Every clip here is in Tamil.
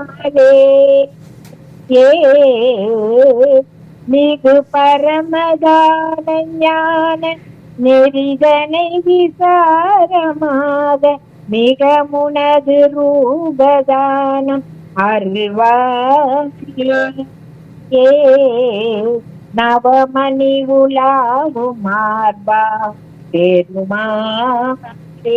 மாலே ஏ மிகு பரமதான ஞான நெறிதனை விசாரமாக மிக முனது ரூபதானம் அருள்வாயே ஏ நவமணி உலாவும் மார்பா பெருமாளே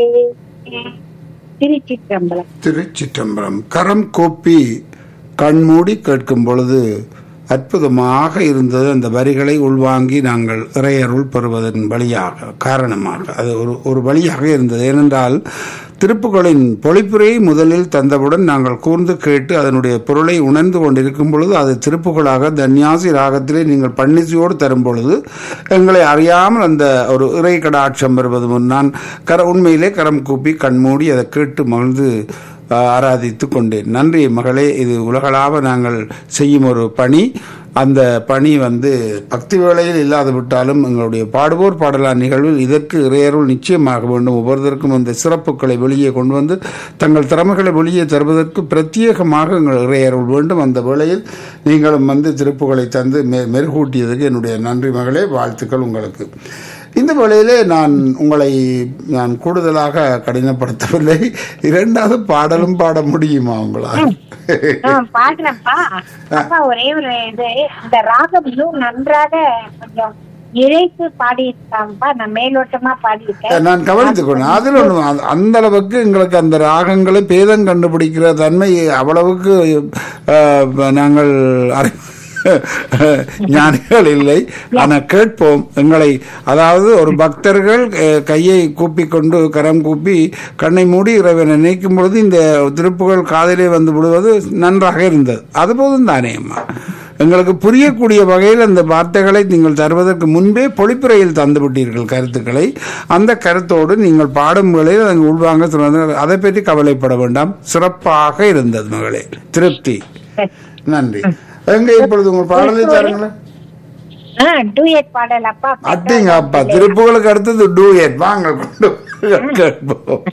திருச்சிற்றம்பலம் திருச்சிற்றம்பலம் கரம் கோப்பி கண்மூடி கேட்கும் பொழுது அற்புதமாக இருந்தது அந்த வரிகளை உள்வாங்கி நாங்கள் இறையருள் பெறுவதன் வழியாக காரணமாக அது ஒரு ஒரு வழியாக இருந்தது ஏனென்றால் திருப்புகளின் பொழிப்புரையை முதலில் தந்தவுடன் நாங்கள் கூர்ந்து கேட்டு அதனுடைய பொருளை உணர்ந்து கொண்டிருக்கும் பொழுது அது திருப்புகளாக தன்யாசி ராகத்திலே நீங்கள் பன்னிசையோடு தரும் பொழுது எங்களை அறியாமல் அந்த ஒரு இறை கடாட்சம் பெறுவது முன் நான் கர உண்மையிலே கரம் கூப்பி கண்மூடி அதை கேட்டு மகிழ்ந்து ஆஹ், ஆராதித்து கொண்டேன் நன்றி மகளே இது உலகளாவ நாங்கள் செய்யும் ஒரு பணி அந்த பணி வந்து பக்தி வேளையில் இல்லாது விட்டாலும் எங்களுடைய பாடுவோர் பாடலார் நிகழ்வில் இதற்கு இறையருள் நிச்சயமாக வேண்டும் ஒவ்வொருத்தருக்கும் அந்த சிறப்புகளை வெளியே கொண்டு வந்து தங்கள் திறமைகளை வெளியே தருவதற்கு பிரத்யேகமாக எங்கள் இறையருள் வேண்டும் அந்த வேளையில் நீங்களும் வந்து திருப்புகளை தந்து மெ மெருகூட்டியதுக்கு என்னுடைய நன்றி மகளே வாழ்த்துக்கள் உங்களுக்கு இந்த வேளையிலே நான் உங்களை நான் கூடுதலாக கடினப்படுத்தவில்லை இரண்டாவது பாடலும் பாட முடியுமா உங்களால் ஆ, பாடுறேன்ப்பா அப்பா ஒரே ஒரு இது இந்த ராகம் இன்னும் நன்றாக கொஞ்சம் இழைத்து பாடியிருக்காங்கப்பா நான் மேலோட்டமா பாடியிருக்கேன் நான் கவனித்துக் கொண்டேன் அதில் ஒன்று அந்த அளவுக்கு எங்களுக்கு அந்த ராகங்களை பேதம் கண்டுபிடிக்கிற தன்மை அவ்வளவுக்கு அஹ், நாங்கள் அறி- ஞானிகள் இல்லை ஆனால் கேட்போம் எங்களை அதாவது ஒரு பக்தர்கள் அஹ், கையை கூப்பி கொண்டு கரம் கூப்பி கண்ணை மூடி இறைவனை நினைக்கும் பொழுது இந்த திருப்புகள் காதிலே வந்து விடுவது நன்றாக இருந்தது அதுபோதும் தானே அம்மா எங்களுக்கு புரியக்கூடிய வகையில் அந்த வார்த்தைகளை நீங்கள் தருவதற்கு முன்பே பொழிப்புரையில் தந்து விட்டீர்கள் கருத்துக்களை அந்த கருத்தோடு நீங்கள் பாடும் வேளையில் அதை உள்வாங்க சொன்னது அதை பற்றி கவலைப்பட வேண்டாம் சிறப்பாக இருந்தது மகளே திருப்தி நன்றி எங்க இப்பொழுது உங்கள் பாடலை தருங்களேன் ஆ டூயட் பாடல் அப்பா அட்டிங்க அப்பா திருப்புகளுக்கு அடுத்தது டூயட் வாங்க கொண்டு கேட்போம்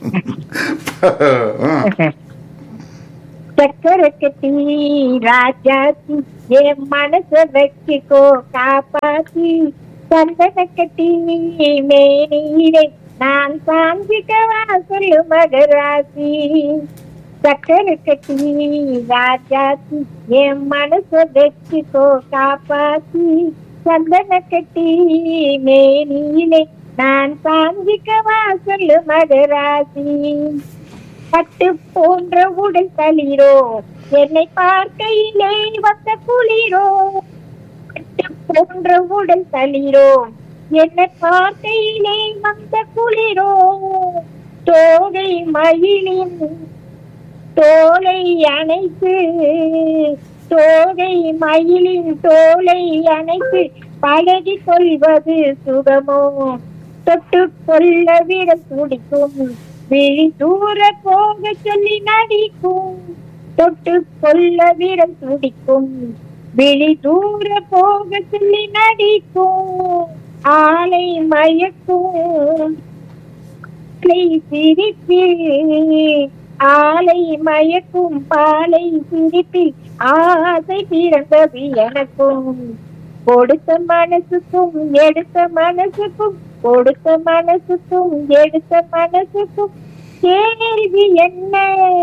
ஆ. சக்கர கட்டி ராஜாத்தி என் மனச வச்சுக்கோ காப்பாத்தி சந்தன கட்டி மேனீரை நான் சாஞ்சிக்கவா சொல்லு மகராசி சக்கர கட்டி ராஜாத்தி என் மனச வச்சுக்கோ காப்பாத்தி சந்தன கட்டி மேனீரை நான் சாஞ்சிக்கவா சொல்லு மகராசி பட்டு போன்ற உடல் தளிரோ என்னை பார்க்கையிலே வந்த குளிரோ பட்டு போன்ற உடல் தளிரோ என்னை பார்க்கையிலே வந்த குளிரோ தோகை மயிலின் தோலை அணைத்து தோகை மயிலின் தோலை அணைத்து பழகி கொள்வது சுகமோ தொட்டு கொள்ள விட துடிக்கும் விழி தூர போக சொல்லி நடிக்கும் தொட்டு கொள்ள விட துடிக்கும் விழி தூர போக சொல்லி நடிக்கும் ஆலை மயக்கும் பாலை சிரிப்பில் ஆலை மயக்கும் பாலை சிரிப்பில் ஆசை பிறந்தது எனக்கும் கொடுத்த மனசுக்கும் எடுத்த மனசுக்கும் கொடுத்த மனசுக்கும் எடுத்த மனசுக்கும் கேள்வி என்ன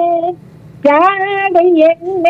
ஜாடை என்ன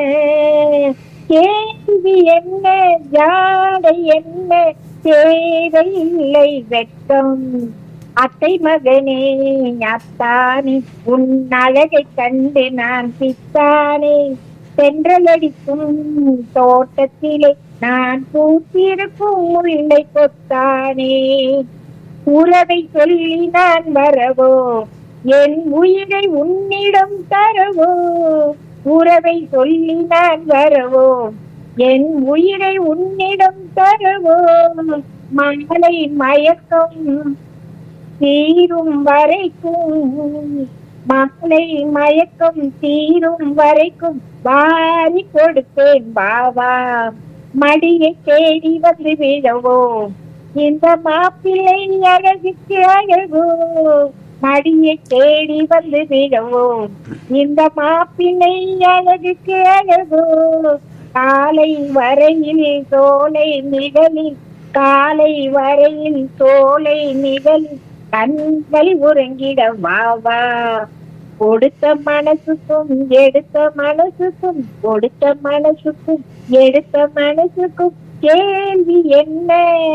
கேள்வி என்ன ஜாடை என்ன தேவையில்லை வெட்கம் அத்தை மகனே அத்தானே உன் அழகை கண்டு நான் பித்தானே தென்றலடிக்கும் தோட்டத்திலே நான் பூத்திருக்கும் முல்லை கொத்தானே உறவை சொல்லி நான் வரவோ என் உயிரை உன்னிடம் தரவோ உறவை சொல்லி நான் வரவோ என் உயிரை உன்னிடம் தரவோ மாலை மயக்கம் தீரும் வரைக்கும் மாலை மயக்கம் தீரும் வரைக்கும் வாரி கொடுத்தேன் பாவா மடியை தேடி வந்து விழவோ இந்த மாப்பிள்ளை அழகுக்கு அழகோ மடியை தேடி வந்து விடவோம் இந்த மாப்பிள்ளை அழகுக்கு அழகோ காலை வரையில் தோலை நிழலில் காலை வரையில் தோலை நிழலில் கண்கள் உறங்கிட வா வா கொடுத்த மனசுக்கும் எடுத்த மனசுக்கும் கொடுத்த மனசுக்கும் எடுத்த மனசுக்கும் கேள்வி என்ன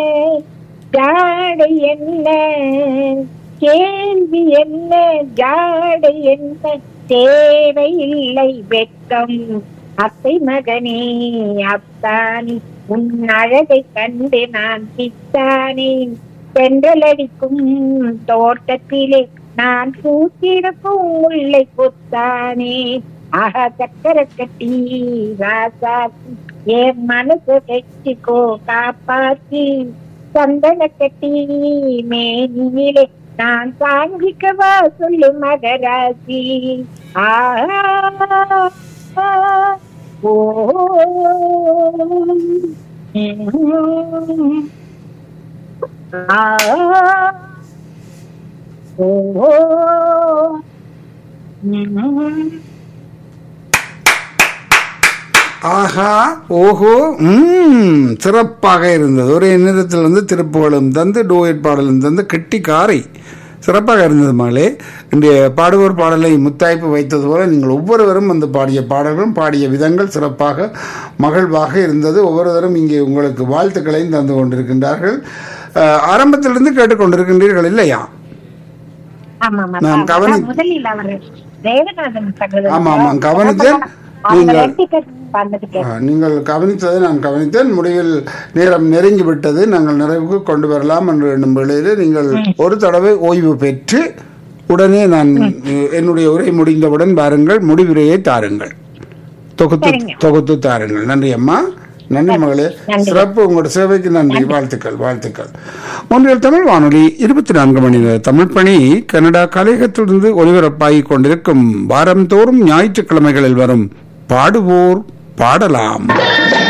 ஜாடை என்ன கேள்வி என்ன ஜாடை என்ன தேவையில்லை வெட்கம் அத்தை மகனே அத்தானி உன் அழகை கண்டு நான் பித்தானே சென்றலடிக்கும் தோட்டத்திலே நான் பூத்திருக்கும் முல்லை கொத்தானே ஆஹா சக்கர கட்டி ராசாத்தி என் மனசு கட்டிக்கோ காப்பாத்தி சந்தன கட்டி மேனியிலே நான் சாங்கிக்கவா சொல்லு மகராசி ஆ ஓ ஆ ஓ ஆஹா ஓஹோ ம் சிறப்பாக இருந்தது ஒரே நேரத்தில் வந்து திருப்புகளும் தந்து டோயட் பாடலும் தந்து கெட்டிக்காரை சிறப்பாக இருந்தது மகளே இன்றைய பாடுவோர் பாடலை முத்தாய்ப்பு வைத்தது போல நீங்கள் ஒவ்வொருவரும் அந்த பாடிய பாடல்களும் பாடிய விதங்கள் சிறப்பாக மகிழ்வாக இருந்தது ஒவ்வொருவரும் இங்கே உங்களுக்கு வாழ்த்துக்களையும் தந்து கொண்டிருக்கின்றார்கள் அஹ், ஆரம்பத்திலிருந்து கேட்டுக்கொண்டிருக்கின்றீர்கள் இல்லையா ஆமா ஆமா நான் கவனி- முதலில் அவர் தேவநாதன் சகோதரர் ஆமா, ஆமா, கவனித்தேன். அவங்க நீங்கள்- ரெண்டு பேரும் பண்ணது ஆ, நீங்கள் கவனித்ததை நான் கவனித்தேன் முடிவில் நேரம் நெருங்கி விட்டது நாங்கள் நிறைவுக்கு கொண்டு வரலாம் என்று எண்ணும் வேளையில் நீங்கள் ஒரு தடவை ஓய்வு பெற்று உடனே நான் என்னுடைய உரை முடிந்தவுடன் பாருங்கள் முடிவுரையை தாருங்கள் தொகுத்து சரிங்க. தொகுத்து தாருங்கள் நன்றி அம்மா நன்றி மகளே நன்றி. சிறப்பு உங்களோட சேவைக்கு நன்றி வாழ்த்துக்கள் வாழ்த்துக்கள் ஒன்றியல் தமிழ் வானொலி இருபத்தி நான்கு மணி நேர தமிழ் பணி கனடா கலையகத்திலிருந்து ஒலிபரப்பாகிக் கொண்டிருக்கும் வாரந்தோறும் ஞாயிற்றுக்கிழமைகளில் வரும் பாடுவோர் பாடலாம்